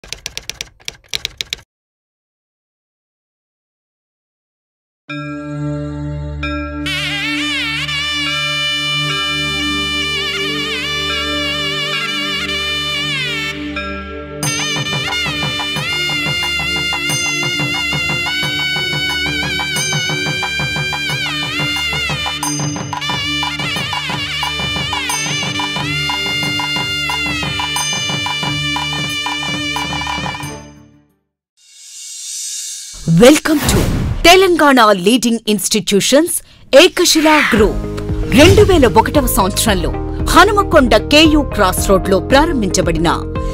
Welcome to Telangana leading institutions Ekashila group రెండు వేల ఒకటవ సంవత్సరంలో హనుమకొండ కేయూ క్రాస్ రోడ్ లో ప్రారంభించబడిన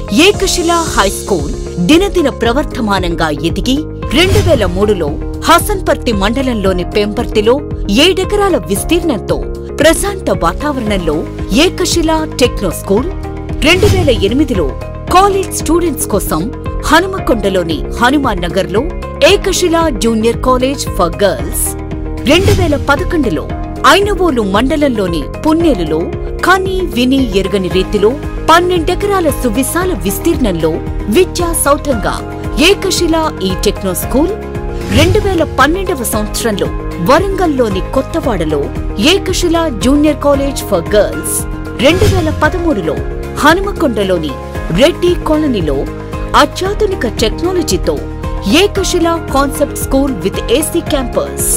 ఏకశిలా హై స్కూల్ దినదిన ప్రవర్ధమానంగా ఎదిగి రెండు వేల మూడులో హసన్పర్తి మండలంలోని పెంపర్తిలో ఏడెకరాల విస్తీర్ణంతో ప్రశాంత వాతావరణంలో ఏకశిలా టెక్నో స్కూల్ రెండు వేల ఎనిమిదిలో కాలేజ్ స్టూడెంట్స్ కోసం హనుమకొండలోని హనుమాన్ నగర్ లో Ekashila junior college for girls రెండు వేల పదకొండులో ఐనవోలు మండలంలోని పున్నేలులో కని విని ఎరుగని రీతిలో పన్నెండెకరాల సువిశాల విస్తీర్ణంలో విద్యా సౌధంగా ఏకశిలా ఈ టెక్నో స్కూల్ రెండు వేల పన్నెండవ సంవత్సరంలో వరంగల్లోని కొత్తవాడలో Ekashila junior college for girls రెండు వేల పదమూడులో హనుమకొండలోని రెడ్డి కాలనీలో అత్యాధునిక టెక్నాలజీతో Ekashila concept school with AC campus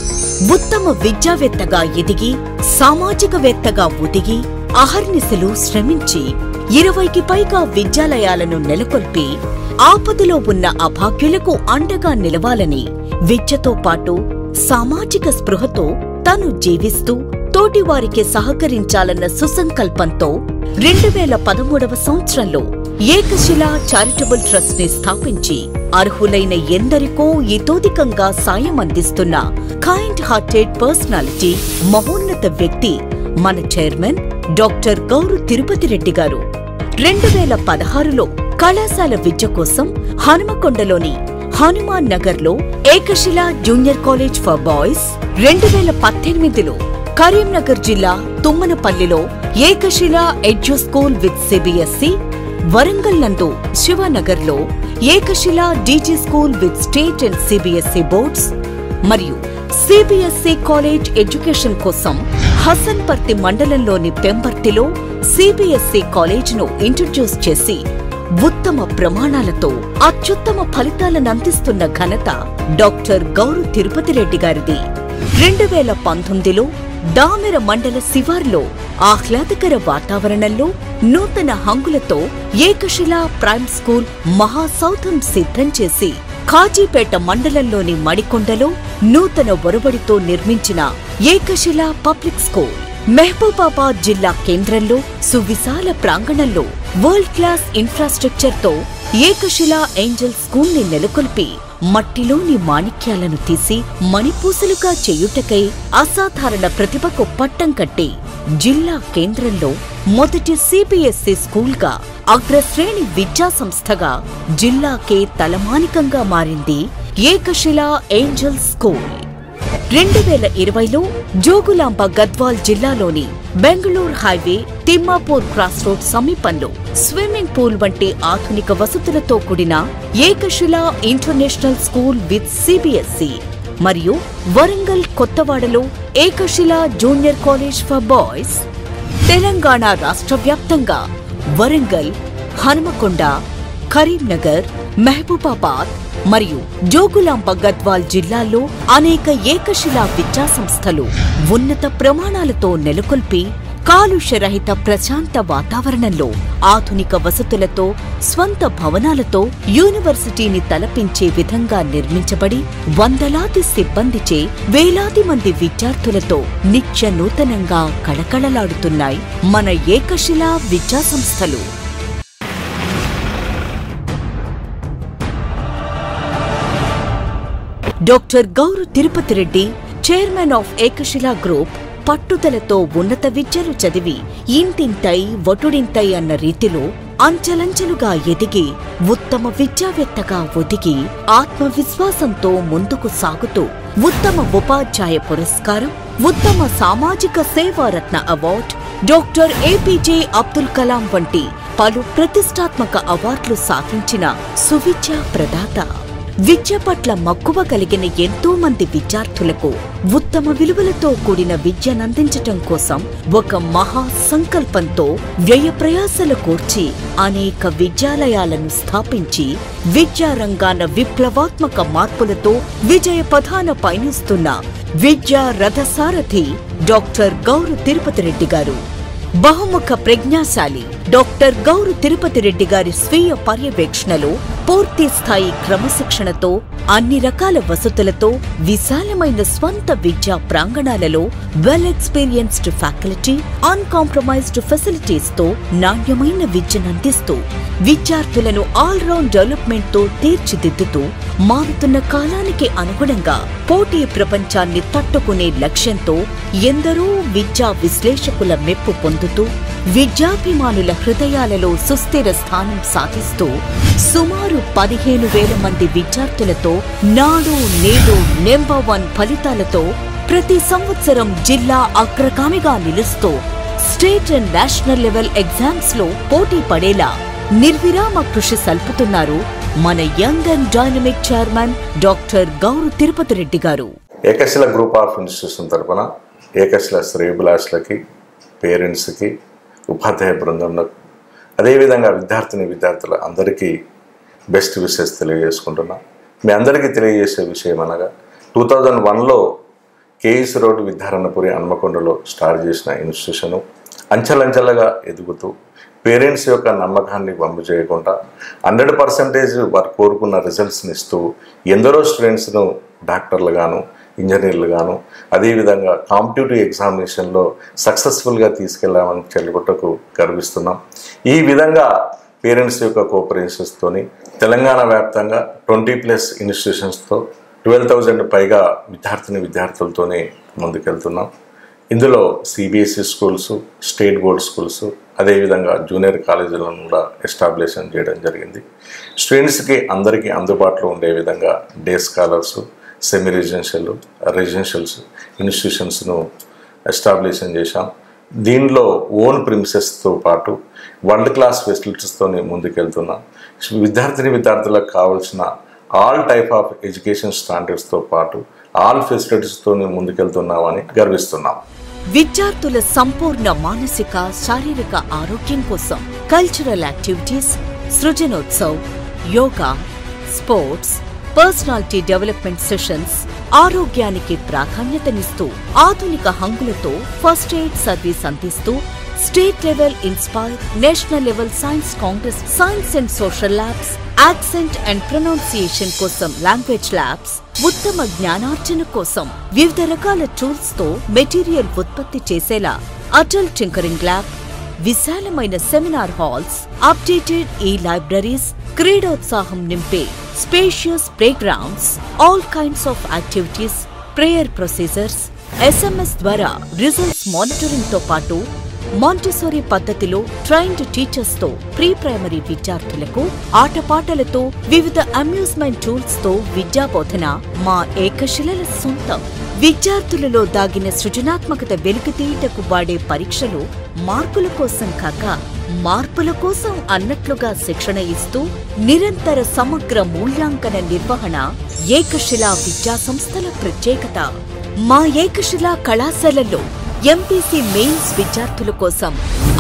ఉత్తమ విద్యావేత్తగా ఎదిగి సామాజికవేత్తగా ఒదిగి అహర్నిశలు శ్రమించి ఇరవైకి పైగా విద్యాలయాలను నెలకొల్పి ఆపదలో ఉన్న అభాగ్యులకు అండగా నిలవాలని విద్యతో పాటు సామాజిక స్పృహతో తను జీవిస్తూ తోటివారికి సహకరించాలన్న సుసంకల్పంతో రెండు వేల పదమూడవ సంవత్సరంలో ఏకశిలా చారిటబుల్ ట్రస్ట్ ని స్థాపించి అర్హులైన ఎందరికో ఇతోధికంగా సాయం అందిస్తున్న కైండ్ హార్టెడ్ పర్సనాలిటీ మహోన్నత వ్యక్తి మన చైర్మన్ డాక్టర్ గౌరు తిరుపతి రెడ్డి గారు రెండు వేల పదహారులో కళాశాల విద్య కోసం హనుమకొండలోని హనుమాన్ నగర్ లో Ekashila junior college for boys రెండు వేల పద్దెనిమిదిలో కరీంనగర్ జిల్లా తుమ్మనపల్లిలో Ekashila edu school with CBSE Warangal నందు శివనగర్ లో Ekashila DG school with state and CBSE boards మరియు సిబిఎస్ఈ కాలేజ్ ఎడ్యుకేషన్ కోసం హసన్పర్తి మండలంలోని పెంపర్తిలో సిబిఎస్ఈ కాలేజ్ను ఇంట్రడ్యూస్ చేసి ఉత్తమ ప్రమాణాలతో అత్యుత్తమ ఫలితాలను అందిస్తున్న ఘనత డాక్టర్ గౌరు తిరుపతి రెడ్డి గారిది రెండు వేల పంతొమ్మిదిలో దామెర మండల శివార్లో ఆహ్లాదకర వాతావరణంలో నూతన హంగులతో ఏకశిలా ప్రైమ్ స్కూల్ మహాసౌధం సిద్ధం చేసి కాజీపేట మండలంలోని మడికొండలో నూతన ఒరబడితో నిర్మించిన ఏకశిలా పబ్లిక్ స్కూల్ మహబూబాబాద్ జిల్లా కేంద్రంలో సువిశాల ప్రాంగణంలో వరల్డ్ క్లాస్ ఇన్ఫ్రాస్ట్రక్చర్ తో ఏకశిలా ఏంజల్ స్కూల్ ని నెలకొల్పి మట్టిలోని మాణిక్యాలను తీసి మణిపూసలుగా చేయుటకై అసాధారణ ప్రతిభకు పట్టం కట్టి జిల్లా కేంద్రంలో మొదటి సిబిఎస్ఈ స్కూల్గా అగ్రశ్రేణి విద్యా సంస్థగా జిల్లాకే తలమానికంగా మారింది ఏకశిలా ఏంజల్ స్కూల్ రెండు వేల ఇరవైలో జోగులాంబ గద్వాల్ జిల్లాలోని Bengaluru highway Thimmapur cross road సమీపంలో స్విమ్మింగ్ పూల్ వంటి ఆధునిక వసతులతో కూడిన Ekashila international school with CBSE మరియు వరంగల్ కొత్తవాడలో Ekashila junior college for boys Telangana రాష్ట్ర వ్యాప్తంగా వరంగల్ హనుమకొండ కరీంనగర్ మహబూబాబాద్ మరియు జోగులాంబ గద్వాల్ జిల్లాల్లో అనేక ఏకశిలా విద్యా సంస్థలు ఉన్నత ప్రమాణాలతో నెలకొల్పి కాలుష్యరహిత ప్రశాంత వాతావరణంలో ఆధునిక వసతులతో స్వంత భవనాలతో యూనివర్సిటీని తలపించే విధంగా నిర్మించబడి వందలాది సిబ్బందిచే వేలాది మంది విద్యార్థులతో నిత్య నూతనంగా కళకళలాడుతున్నాయి మన ఏకశిలా విద్యా సంస్థలు doctor Gouru Tirupati Reddy chairman of Ekashila group పట్టుదలతో ఉన్నత విద్యలు చదివి ఇంతింతై వటుడింతై అన్న రీతిలో అంచెలంచెలుగా ఎదిగి ఉత్తమ విద్యావేత్తగా ఒదిగి ఆత్మవిశ్వాసంతో ముందుకు సాగుతూ ఉత్తమ ఉపాధ్యాయ పురస్కారం ఉత్తమ సామాజిక సేవారత్న award doctor APJ Abdul Kalam వంటి పలు ప్రతిష్టాత్మక అవార్డులు సాధించిన సువిద్య ప్రదాత విద్య పట్ల మక్కువ కలిగిన ఎంతో మంది విద్యార్థులకు ఉత్తమ విలువలతో కూడిన విద్యనందించటం కోసం ఒక మహా సంకల్పంతో వ్యయ ప్రయాసలు కూర్చి అనేక విద్యాలయాలను స్థాపించి విద్యారంగాన విప్లవాత్మక మార్పులతో విజయ పథాన పయనిస్తున్న విద్యా రథసారథి డాక్టర్ గౌరు తిరుపతి రెడ్డి గారు బహుముఖ ప్రజ్ఞాశాలి డాక్టర్ గౌరు తిరుపతి రెడ్డి గారి స్వీయ పర్యవేక్షణలో పూర్తి స్థాయి క్రమశిక్షణతో అన్ని రకాల వసతులతో విశాలమైన స్వంత విద్యా ప్రాంగణాలలో well experienced faculty uncompromised facilities తో నాణ్యమైన విద్యనందిస్తూ విద్యార్థులను ఆల్ రౌండ్ డెవలప్మెంట్ తో తీర్చిదిద్దుతూ మారుతున్న కాలానికి అనుగుణంగా పోటీ ప్రపంచాన్ని తట్టుకునే లక్ష్యంతో ఎందరో విద్యా విశ్లేషకుల మెప్పు పొందుతూ విద్యాభిమానుల హృదయాలలో సుస్థిర స్థానం సాధిస్తూ సుమారు పదిహేను వేల మంది విద్యార్థులతో నాడు నేడు నెంబర్ వన్ ఫలితాలతో ప్రతి సంవత్సరం జిల్లా అగ్రగామిగా నిలుస్తూ state and national level exams లో పోటీ పడేలా నిర్విరామ కృషి సల్పుతున్నారు మన young and dynamic chairman doctor Gouru Tirupati Reddy garu Ekashila group of institution తరపున ఏకశిల శ్రేయబులాసులకి పేరెంట్స్కి ఉపాధ్యాయ బృందంలకు అదేవిధంగా విద్యార్థిని విద్యార్థుల అందరికీ బెస్ట్ విషెస్ తెలియజేసుకుంటున్నా మీ అందరికీ తెలియజేసే విషయం అనగా టూ థౌజండ్ వన్లో కేఎస్ రోడ్డు విద్యారణపురి హన్మకొండలో స్టార్ట్ చేసిన ఇన్స్టిట్యూషను అంచెలంచెలుగా ఎదుగుతూ పేరెంట్స్ యొక్క నమ్మకాన్ని పంపు చేయకుండా హండ్రెడ్ పర్సెంటేజ్ వారు కోరుకున్న రిజల్ట్స్ని ఇస్తూ ఎందరో స్టూడెంట్స్ను డాక్టర్లు గాను ఇంజనీర్లు గాను అదేవిధంగా కాంపిటేటివ్ ఎగ్జామినేషన్లో సక్సెస్ఫుల్గా తీసుకెళ్లామని చెల్లిగుట్టకు గర్విస్తున్నాం ఈ విధంగా పేరెంట్స్ యొక్క కోఆపరేషన్స్తోని తెలంగాణ వ్యాప్తంగా ట్వంటీ ప్లస్ ఇన్స్టిట్యూషన్స్తో ట్వెల్వ్ థౌజండ్ పైగా విద్యార్థిని విద్యార్థులతోనే ముందుకెళ్తున్నాం ఇందులో CBSE schools state board schools అదేవిధంగా జూనియర్ కాలేజీలను కూడా ఎస్టాబ్లిషన్ చేయడం జరిగింది స్టూడెంట్స్కి అందరికీ అందుబాటులో ఉండే విధంగా day scholars semi residential residentials ఇన్స్టిట్యూషన్స్ను ఎస్టాబ్లిషన్ చేశాం దీనిలో ఓన్ ప్రిన్సెస్తో పాటు వరల్డ్ క్లాస్ ఫెసిలిటీస్తో ముందుకెళ్తున్నాం విద్యార్థిని విద్యార్థులకు కావాల్సిన ఆల్ టైప్ ఆఫ్ ఎడ్యుకేషన్ స్టాండర్డ్స్తో పాటు ఆల్ ఫెసిలిటీస్తో ముందుకెళ్తున్నామని గర్విస్తున్నాం విద్యార్థుల సంపూర్ణ మానసిక శారీరక ఆరోగ్యం కోసం cultural activities Srujanotsav yoga sports personality development sessions ఆరోగ్యానికి ప్రాధాన్యతనిస్తూ ఆధునిక హంగులతో ఫస్ట్ ఎయిడ్ సర్వీస్ అందిస్తూ state level inspire national level science congress science and social labs accent and pronunciation కోసం లాంగ్వేజ్ ల్యాబ్స్ ఉత్తమ జ్ఞానార్జన కోసం వివిధ రకాల టూల్స్ తో మెటీరియల్ ఉత్పత్తి చేసేలా అటల్ టింకరింగ్ ల్యాబ్ విశాలమైన seminar halls updated e libraries క్రీడోత్సాహం నింపే spacious play grounds all kinds of activities prayer procedures SMS ద్వారా రిజల్ట్స్ మానిటరింగ్ తో పాటు మాంటిసోరీ పద్ధతిలో ట్రైన్డ్ టీచర్స్ తో ప్రీ ప్రైమరీ విద్యార్థులకు ఆటపాటలతో వివిధ అమ్యూజ్మెంట్ టూల్స్ తో విద్యాబోధన మా ఏకశిలల సొంతం విద్యార్థులలో దాగిన సృజనాత్మకత వెలికితీయటకు వాడే పరీక్షలు మార్కుల కోసం కాక మార్పుల కోసం అన్నట్లుగా శిక్షణ ఇస్తూ నిరంతర సమగ్ర మూల్యాంకన నిర్వహణ ఏకశిలా విద్యా సంస్థల ప్రత్యేకత మా ఏకశిలా కళాశాలల్లో ఎంపీసీ మెయిన్స్ విద్యార్థుల కోసం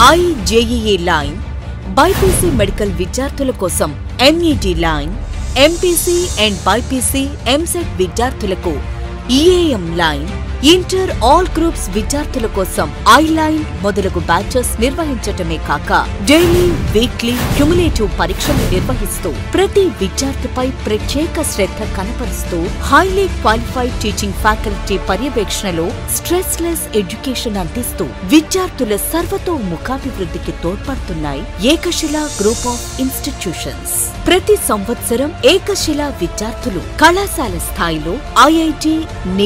ఐజేఈఈ లైన్ బైపీసీ మెడికల్ విద్యార్థుల కోసం MED line MPC and BiPC EAMCET విద్యార్థులకు EAM line inter all groups విద్యార్థుల కోసం ఐ లైన్ మొదలగు బ్యాచెస్ నిర్వహించటమే కాక డైలీ వీక్లీ క్యుములేటివ్ పరీక్షలు నిర్వహిస్తూ ప్రతి విద్యార్థిపై ప్రత్యేక శ్రద్ధ కనపరుస్తూ హైలీ క్వాలిఫైడ్ టీచింగ్ ఫ్యాకల్టీ పర్యవేక్షణలో స్ట్రెస్ లెస్ ఎడ్యుకేషన్ అందిస్తూ విద్యార్థుల సర్వతోముఖాభివృద్ధికి తోడ్పడుతున్నాయి ఏకశిల గ్రూప్ ఆఫ్ ఇన్స్టిట్యూషన్స్ ప్రతి సంవత్సరం ఏకశిల విద్యార్థులు కళాశాల స్థాయిలో ఐఐటి నీట్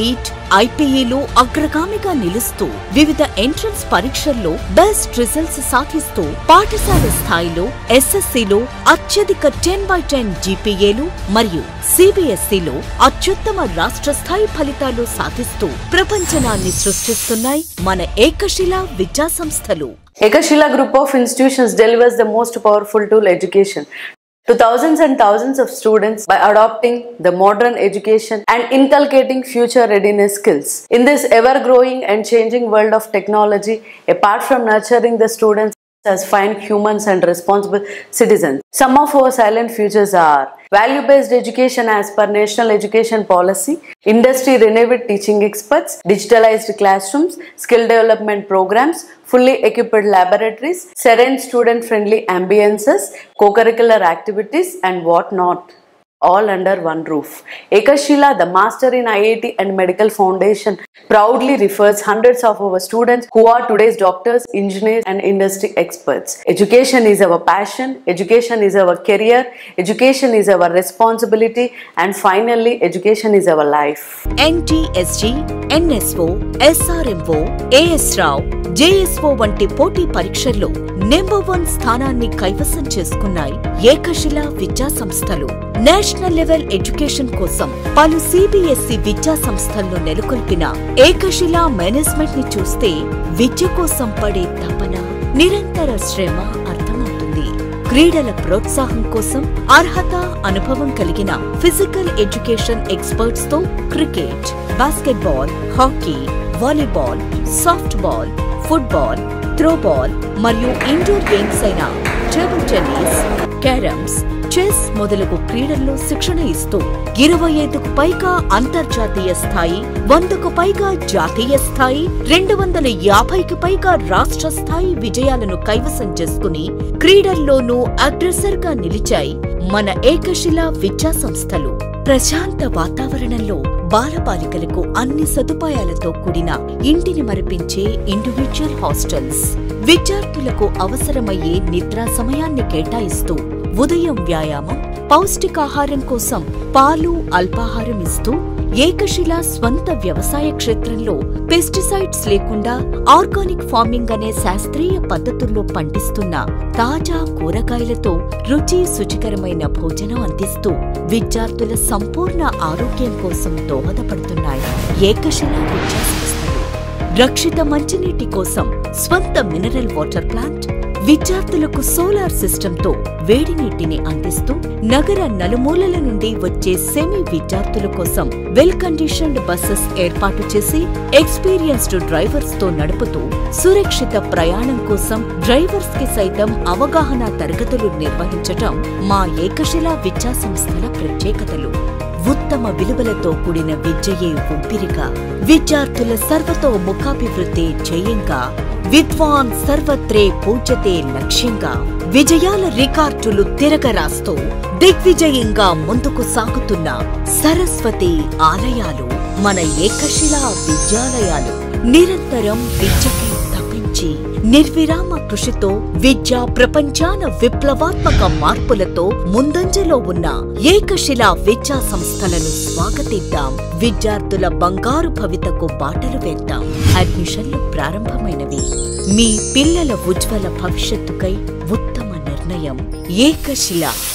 ఐపీఈలో అగ్రగామిగా నిలుస్తూ వివిధ ఎంట్రన్స్ పరీక్షల్లో బెస్ట్ రిజల్ట్స్ సాధిస్తూ పాఠశాల స్థాయిలో ఎస్ఎస్సిలో అత్యధిక టెన్ బై టెన్ జీపీఏలు మరియు సిబిఎస్ఈలో అత్యుత్తమ రాష్ట్ర స్థాయి ఫలితాలు సాధిస్తూ ప్రపంచనాన్ని సృష్టిస్తున్నాయి మన ఏకశిలా విద్యా సంస్థలు Ekashila group of institutions delivers the most powerful tool education to thousands and thousands of students by adopting the modern education and inculcating future readiness skills. In this ever growing and changing world of technology, apart from nurturing the students as fine humans and responsible citizens, some of our silent futures are value based education as per National Education Policy, industry renowned teaching experts, digitalized classrooms, skill development programs, fully equipped laboratories, serene student friendly ambiences, co curricular activities, and whatnot. All under one roof. Ekashila, the master in IIT and Medical Foundation, proudly refers hundreds of our students who are today's doctors, engineers, and industry experts. Education is our passion, education is our career, education is our responsibility, and finally, education is our life. NTSG NSO SRMO AS Rao JSO వంటి పోటీ పరీక్షల్లో number one స్థానాన్ని కైవసం చేసుకున్నాయి ఏకశిల విద్యా సంస్థలు national level education కోసం పలు సిబిఎస్ఈ విద్యా సంస్థలను నెలకొల్పిన ఏకశిల మేనేజ్మెంట్ ని చూస్తే విద్య కోసం పడే తపన నిరంతర శ్రమ అర్థమవుతుంది క్రీడల ప్రోత్సాహం కోసం అర్హత అనుభవం కలిగిన ఫిజికల్ ఎడ్యుకేషన్ ఎక్స్పర్ట్స్ తో cricket basketball hockey volleyball soft ball football throwball మరియు ఇండోర్ గేమ్స్ అయిన టేబుల్ టెన్నిస్ క్యారమ్స్ చెస్ మొదలగు క్రీడల్లో శిక్షణ ఇస్తూ ఇరవై ఐదుకు పైగా అంతర్జాతీయ స్థాయి వందకు పైగా జాతీయ స్థాయి రెండు వందల యాభైకి పైగా రాష్ట్ర స్థాయి విజయాలను కైవసం చేసుకుని క్రీడల్లోనూ అగ్రెసర్ గా నిలిచాయి మన ఏకశిల విద్యా సంస్థలు ప్రశాంత వాతావరణంలో బాలబాలికలకు అన్ని సదుపాయాలతో కూడిన ఇంటిని మరిపించే ఇండివిడ్యువల్ హాస్టల్స్ విద్యార్థులకు అవసరమయ్యే నిద్రా సమయాన్ని కేటాయిస్తూ ఉదయం వ్యాయామం పౌష్టికాహారం కోసం పాలు అల్పాహారం ఇస్తూ ఏకశిల స్వంత వ్యవసాయ క్షేత్రంలో పెస్టిసైడ్స్ లేకుండా ఆర్గానిక్ ఫార్మింగ్ అనే శాస్త్రీయ పద్ధతుల్లో పండిస్తున్న తాజా కూరగాయలతో రుచి శుచికరమైన భోజనం అందిస్తూ విద్యార్థుల సంపూర్ణ ఆరోగ్యం కోసం దోహదపడుతున్నాయి ఏకశిల విద్యా సంస్థలు రక్షిత మంచినీటి కోసం స్వంత మినరల్ వాటర్ ప్లాంట్ విద్యార్థులకు సోలార్ సిస్టంతో వేడి నీటిని అందిస్తూ నగర నలుమూలల నుండి వచ్చే సెమీ విద్యార్థుల కోసం వెల్ కండిషన్డ్ బస్సెస్ ఏర్పాటు చేసి ఎక్స్పీరియన్స్డ్ డ్రైవర్స్ తో నడుపుతూ సురక్షిత ప్రయాణం కోసం డ్రైవర్స్ కి సైతం అవగాహన తరగతులు నిర్వహించటం మా ఏకశిలా విద్యా సంస్థల ప్రత్యేకతలు ఉత్తమ విలువలతో కూడిన విద్యయే ఊపిరిగా విద్యార్థుల సర్వతో ముఖాభివృద్ధి ధ్యేయంగా విద్వాన్ సర్వత్రే పూజ్యతే లక్ష్యంగా విజయాల రికార్డులు తిరగరాస్తూ దిగ్విజయంగా ముందుకు సాగుతున్న సరస్వతి ఆలయాలు మన ఏకశిలా విద్యాలయాలు నిరంతరం విద్యకై తపించి నిర్విరామ కృషితో విద్యా ప్రపంచాన విప్లవాత్మక మార్పులతో ముందంజలో ఉన్న ఏకశిలా విద్యా సంస్థలను స్వాగతిద్దాం విద్యార్థుల బంగారు భవితకు బాటలు వేద్దాం అడ్మిషన్లు ప్రారంభమైనవి మీ పిల్లల ఉజ్వల భవిష్యత్తుకై ఉత్తమ నిర్ణయం ఏకశిల